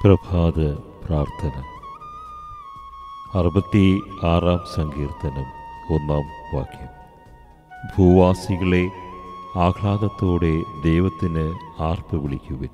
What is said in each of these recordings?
പ്രഭാത പ്രാർത്ഥന അറുപത്തി ആറാം സങ്കീർത്തനം ഒന്നാം വാക്യം ഭൂവാസികളെ ആഹ്ലാദത്തോടെ ദൈവത്തിന് ആർപ്പ് വിളിക്കുവിൻ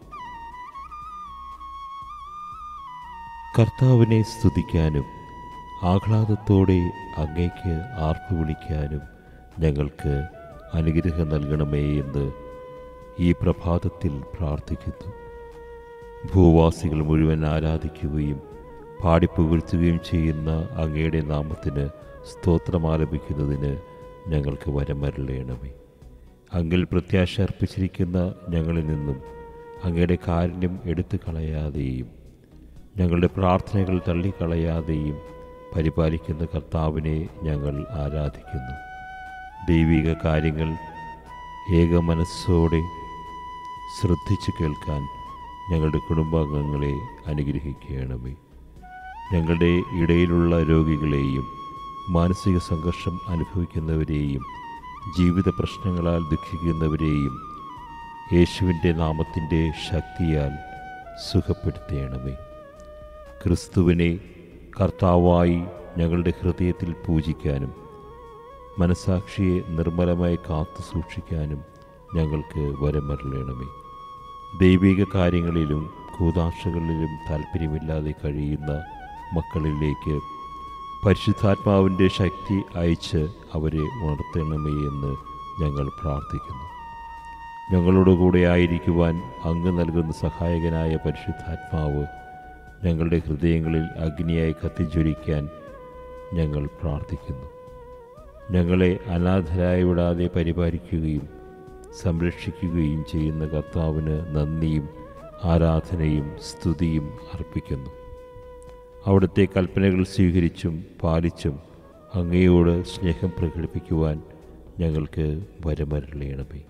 കർത്താവിനെ സ്തുതിക്കാനും ആഹ്ലാദത്തോടെ അങ്ങേക്ക് ആർപ്പ് വിളിക്കാനും ഞങ്ങൾക്ക് അനുഗ്രഹം നൽകണമേ എന്ന് ഈ പ്രഭാതത്തിൽ പ്രാർത്ഥിക്കുന്നു ഭൂവാസികൾ മുഴുവൻ ആരാധിക്കുകയും പാടിപ്പുകഴ്ത്തുകയും ചെയ്യുന്ന അങ്ങയുടെ നാമത്തിന് സ്തോത്രമാലപിക്കുന്നതിന് ഞങ്ങൾക്ക് വരമരളയണമേ അങ്ങിൽ പ്രത്യാശ അർപ്പിച്ചിരിക്കുന്ന ഞങ്ങളിൽ നിന്നും അങ്ങയുടെ കാരുണ്യം എടുത്തു കളയാതെയും ഞങ്ങളുടെ പ്രാർത്ഥനകൾ തള്ളിക്കളയാതെയും പരിപാലിക്കുന്ന കർത്താവിനെ ഞങ്ങൾ ആരാധിക്കുന്നു ദൈവിക കാര്യങ്ങൾ ഏക മനസ്സോടെ ശ്രദ്ധിച്ചു കേൾക്കാൻ ഞങ്ങളുടെ കുടുംബാംഗങ്ങളെ അനുഗ്രഹിക്കണമേ ഞങ്ങളുടെ ഇടയിലുള്ള രോഗികളെയും മാനസിക സംഘർഷം അനുഭവിക്കുന്നവരെയും ജീവിത പ്രശ്നങ്ങളാൽ ദുഃഖിക്കുന്നവരെയും യേശുവിൻ്റെ നാമത്തിൻ്റെ ശക്തിയാൽ സുഖപ്പെടുത്തേണമേ ക്രിസ്തുവിനെ കർത്താവായി ഞങ്ങളുടെ ഹൃദയത്തിൽ പൂജിക്കാനും മനസാക്ഷിയെ നിർമ്മലമായി കാത്തു സൂക്ഷിക്കാനും ഞങ്ങൾക്ക് വരമരളയണമേ ദൈവിക കാര്യങ്ങളിലും കൂതാശകളിലും താല്പര്യമില്ലാതെ കഴിയുന്ന മക്കളിലേക്ക് പരിശുദ്ധാത്മാവിൻ്റെ ശക്തി അയച്ച് അവരെ ഉണർത്തണമേ എന്ന് ഞങ്ങൾ പ്രാർത്ഥിക്കുന്നു ഞങ്ങളോട് കൂടെ ആയിരിക്കുവാൻ അങ്ങ് നൽകുന്ന സഹായകനായ പരിശുദ്ധാത്മാവ് ഞങ്ങളുടെ ഹൃദയങ്ങളിൽ അഗ്നിയായി കത്തിജ്വലിക്കാൻ ഞങ്ങൾ പ്രാർത്ഥിക്കുന്നു ഞങ്ങളെ അനാഥരായി വിടാതെ പരിപാലിക്കുകയും സംരക്ഷിക്കുകയും ചെയ്യുന്ന കർത്താവിന് നന്ദിയും ആരാധനയും സ്തുതിയും അർപ്പിക്കുന്നു അവിടുത്തെ കൽപ്പനകൾ സ്വീകരിച്ചും പാലിച്ചും അങ്ങയോട് സ്നേഹം പ്രകടിപ്പിക്കുവാൻ ഞങ്ങൾക്ക് വരമരളയണമേ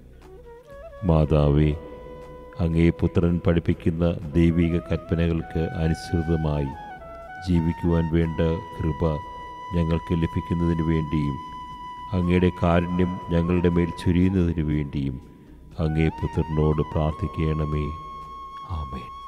മാതാവേ അങ്ങേ പുത്രൻ പഠിപ്പിക്കുന്ന ദൈവിക കൽപ്പനകൾക്ക് അനുസൃതമായി ജീവിക്കുവാൻ വേണ്ട കൃപ ഞങ്ങൾക്ക് ലഭിക്കുന്നതിന് വേണ്ടിയും അങ്ങയുടെ കാരുണ്യം ഞങ്ങളുടെ മേൽ ചൊരിയുന്നതിന് വേണ്ടിയും അങ്ങേ പുത്രനോട് പ്രാർത്ഥിക്കണമേ ആമേൻ